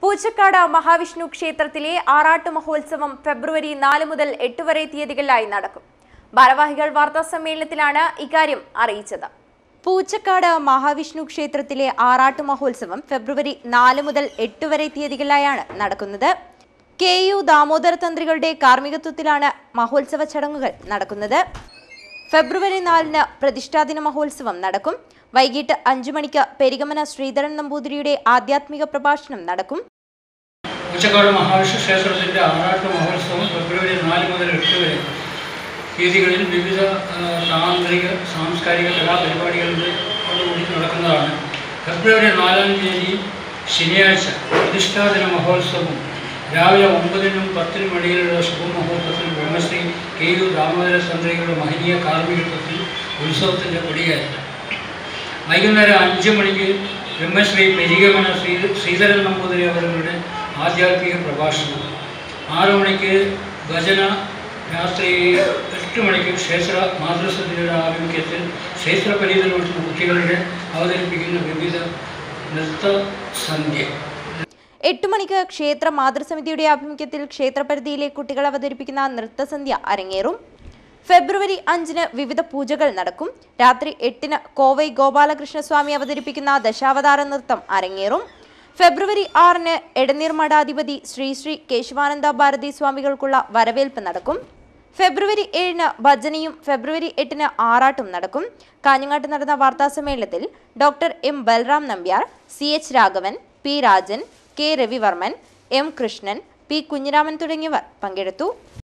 പൂച്ചക്കാട് മഹാവിഷ്ണു ക്ഷേത്രത്തിലെ ആറാട്ട് മഹോത്സവം ഫെബ്രുവരി നാല് മുതൽ എട്ട് വരെ തീയതികളിലായി നടക്കും ഭാരവാഹികൾ വാർത്താ സമ്മേളനത്തിലാണ് ഇക്കാര്യം അറിയിച്ചത് പൂച്ചക്കാട് മഹാവിഷ്ണു ക്ഷേത്രത്തിലെ ആറാട്ട് മഹോത്സവം ഫെബ്രുവരി നാല് മുതൽ എട്ട് വരെ തീയതികളിലായാണ് നടക്കുന്നത് കെ യു ദാമോദര തന്ത്രികളുടെ കാർമ്മികത്വത്തിലാണ് മഹോത്സവ ചടങ്ങുകൾ നടക്കുന്നത് ഫെബ്രുവരി നാലിന് പ്രതിഷ്ഠാദിന മഹോത്സവം നടക്കും വൈകിട്ട് അഞ്ചു മണിക്ക് പെരിഗമന ശ്രീധരൻ നമ്പൂതിരിയുടെ ആധ്യാത്മിക പ്രഭാഷണം നടക്കും ഉച്ചക്കാട് മഹാവിഷ്ണു ക്ഷേത്രത്തിൻ്റെ ആറാട്ട് മഹോത്സവം ഫെബ്രുവരി നാല് മുതൽ എട്ട് വരെ തീയതികളിൽ വിവിധ ആ, താന്ത്രിക സാംസ്കാരിക കലാപരിപാടികളോടുകൂടി നടക്കുന്നതാണ് ഫെബ്രുവരി നാലാം തീയതി ശനിയാഴ്ച പ്രതിഷ്ഠാദിന മഹോത്സവം രാവിലെ ഒമ്പതിനും പത്തിനും ഇടയിലുള്ള ശുഭമുഹൂർത്തത്തിൽ ബ്രഹ്മശ്രീ കെ യു ദാമോദര തന്ത്രികളുടെ മഹനീയ കാർമ്മികത്വത്തിൽ ഉത്സവത്തിൻ്റെ കൊടിയേറ്റം വൈകുന്നേരം അഞ്ച് മണിക്ക് ബ്രഹ്മശ്രീ പെരിഗമന ശ്രീ ശ്രീധരൻ നമ്പൂതിരി അവരുടെ ആധ്യാത്മിക പ്രഭാഷണം ആറു മണിക്ക് ഭജന രാത്രി എട്ട് മണിക്ക് ക്ഷേത്ര മാതൃസഭയുടെ ആഭിമുഖ്യത്തിൽ ക്ഷേത്ര പരിതലോട്ടുന്ന കുട്ടികളുടെ അവതരിപ്പിക്കുന്ന വിവിധ നൃത്ത സന്ധ്യ എട്ടു മണിക്ക് ക്ഷേത്ര മാതൃസമിതിയുടെ ആഭിമുഖ്യത്തിൽ ക്ഷേത്രപരിധിയിലെ കുട്ടികൾ അവതരിപ്പിക്കുന്ന നൃത്തസന്ധ്യ അരങ്ങേറും ഫെബ്രുവരി അഞ്ചിന് വിവിധ പൂജകൾ നടക്കും രാത്രി എട്ടിന് കോവൈ ഗോപാലകൃഷ്ണസ്വാമി അവതരിപ്പിക്കുന്ന ദശാവതാര നൃത്തം അരങ്ങേറും ഫെബ്രുവരി ആറിന് എടനീർ മഠാധിപതി ശ്രീ ശ്രീ കേശവാനന്ദ ഭാരതി സ്വാമികൾക്കുള്ള വരവേൽപ്പ് നടക്കും ഫെബ്രുവരി ഏഴിന് ഭജനയും ഫെബ്രുവരി എട്ടിന് ആറാട്ടും നടക്കും കാഞ്ഞങ്ങാട്ട് നടന്ന വാർത്താസമ്മേളനത്തിൽ doctor M Balram Nambiar C H Raghavan P Rajan K Ravivarman M Krishnan P Kunhiraman തുടങ്ങിയവർ പങ്കെടുത്തു